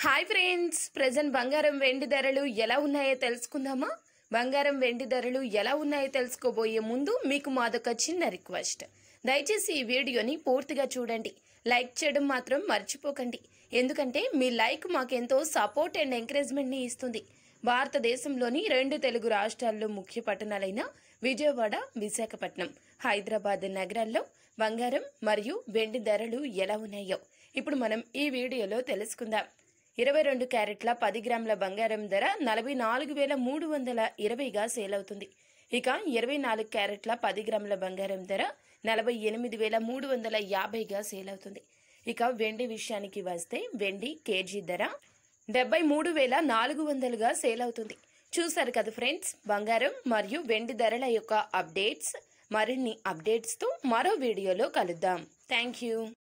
hi friends present బంగారం వెండి ధరలు ఎలా ఉన్నాయో తెలుసుకుందామా బంగారం వెండి ధరలు ఎలా ఉన్నాయో తెలుసుకోబోయే ముందు మీకు మాదొక చిన్న రిక్వెస్ట్ దయచేసి ఈ వీడియోని పూర్తిగా చూడండి లైక్ చేయడం మాత్రం మర్చిపోకండి ఎందుకంటే మీ లైక్ మాకెంతో సపోర్ట్ అండ్ ఎంకరేజ్మెంట్ని ఇస్తుంది భారతదేశంలోని రెండు తెలుగు రాష్ట్రాల్లో ముఖ్య పట్టణాలైన విజయవాడ విశాఖపట్నం హైదరాబాద్ నగరాల్లో బంగారం మరియు వెండి ధరలు ఎలా ఉన్నాయో ఇప్పుడు మనం ఈ వీడియోలో తెలుసుకుందాం ఇరవై రెండు క్యారెట్ల పది గ్రాముల బంగారం ధర నలభై నాలుగు వేల మూడు వందల ఇరవైగా సేల్ అవుతుంది ఇక ఇరవై నాలుగు క్యారెట్ల పది గ్రాముల బంగారం ధర నలభై ఎనిమిది వేల మూడు వందల యాభైగా సేల్ అవుతుంది ఇక వెండి విషయానికి వస్తే వెండి కేజీ ధర డెబ్బై మూడు వేల నాలుగు వందలుగా సేల్ అవుతుంది చూసారు కదా ఫ్రెండ్స్ బంగారం మరియు వెండి ధరల యొక్క అప్డేట్స్ మరిన్ని అప్డేట్స్తో మరో వీడియోలో కలుద్దాం థ్యాంక్ యూ